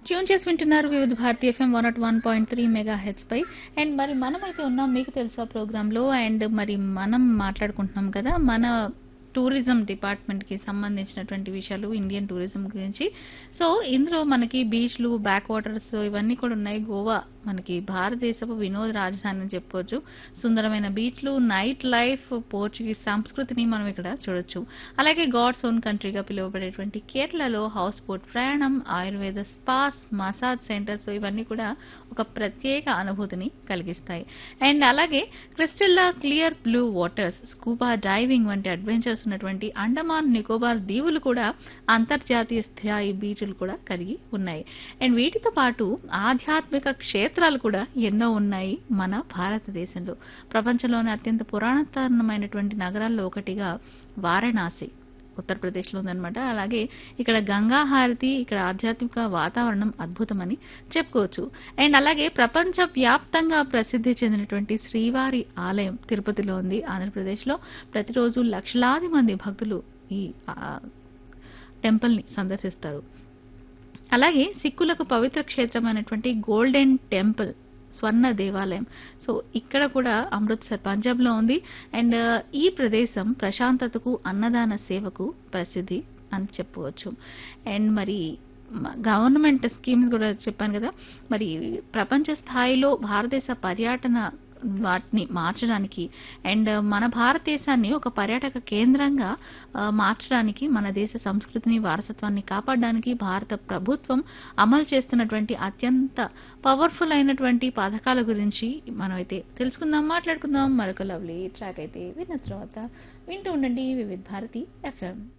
tune చేసి వింటున్నారు Vividh Bharati F M one nought one point three mega heads పై అండ్ మరి మనమైతే ఉన్నాం మీకు తెలుసా ప్రోగ్రామ్ లో అండ్ మరి మనం మాట్లాడుకుంటున్నాం కదా మన టూరిజం డిపార్ట్మెంట్ కి సంబంధించినటువంటి విషయాలు ఇండియన్ టూరిజం గురించి సో ఇందులో మనకి బీచ్లు బ్యాక్ వాటర్స్ ఇవన్నీ కూడా ఉన్నాయి గోవా మనకి భారతదేశపు వినోద రాజధాని అని చెప్పుకోవచ్చు సుందరమైన బీచ్లు నైట్ లైఫ్ పోర్చుగీస్ సంస్కృతిని మనం ఇక్కడ చూడొచ్చు అలాగే గాడ్స్ ఓన్ కంట్రీగా పిలువబడేటువంటి కేరళలో హౌస్ బోట్ ప్రయాణం ఆయుర్వేద స్పాస్ మసాజ్ సెంటర్స్ ఇవన్నీ కూడా ఒక ప్రత్యేక అనుభూతిని కలిగిస్తాయి అండ్ అలాగే క్రిస్టల్లా clear blue waters scuba diving వంటి అడ్వెంచర్స్ ఉన్నటువంటి అండమాన్ నికోబార్ దీవులు కూడా అంతర్జాతీయ స్థాయి బీచ్లు కూడా కలిగి ఉన్నాయి అండ్ వీటితో పాటు ఆధ్యాత్మిక క్షేత్రాలు కూడా ఎన్నో ఉన్నాయి మన భారతదేశంలో ప్రపంచంలోనే అత్యంత పురాతనమైనటువంటి నగరాల్లో ఒకటిగా వారణాసి ఉత్తరప్రదేశ్ లో ఉందన్నమాట అలాగే ఇక్కడ గంగా హారతి ఇక్కడ ఆధ్యాత్మిక వాతావరణం అద్భుతమని చెప్పుకోవచ్చు అండ్ అలాగే ప్రపంచ వ్యాప్తంగా ప్రసిద్ధి చెందినటువంటి శ్రీవారి ఆలయం తిరుపతిలో ఉంది ఆంధ్రప్రదేశ్ లో ప్రతిరోజు లక్షలాది మంది భక్తులు ఈ టెంపుల్ ని సందర్శిస్తారు అలాగే సిక్కులకు పవిత్ర క్షేత్రమైనటువంటి గోల్డెన్ టెంపుల్ స్వర్ణ దేవాలయం సో ఇక్కడ కూడా అమృత్సర్ పంజాబ్ లో ఉంది అండ్ ఈ ప్రదేశం ప్రశాంతతకు అన్నదాన సేవకు ప్రసిద్ధి అని చెప్పవచ్చు అండ్ మరి గవర్నమెంట్ స్కీమ్స్ కూడా చెప్పాను కదా మరి ప్రపంచ స్థాయిలో భారతదేశ పర్యటన వాటిని మార్చడానికి అండ్ మన భారతదేశాన్ని ఒక పర్యాటక కేంద్రంగా ఆ, మార్చడానికి మన దేశ సంస్కృతిని వారసత్వాన్ని కాపాడడానికి భారత ప్రభుత్వం అమలు చేస్తున్నటువంటి అత్యంత పవర్ఫుల్ అయినటువంటి పథకాల గురించి మనం అయితే తెలుసుకుందాం మాట్లాడుకుందాం మరొక లవ్లీ ట్రాక్ అయితే విన్న తర్వాత వింటూ ఉండండి వివిధ భారతి ఎఫ్ఎం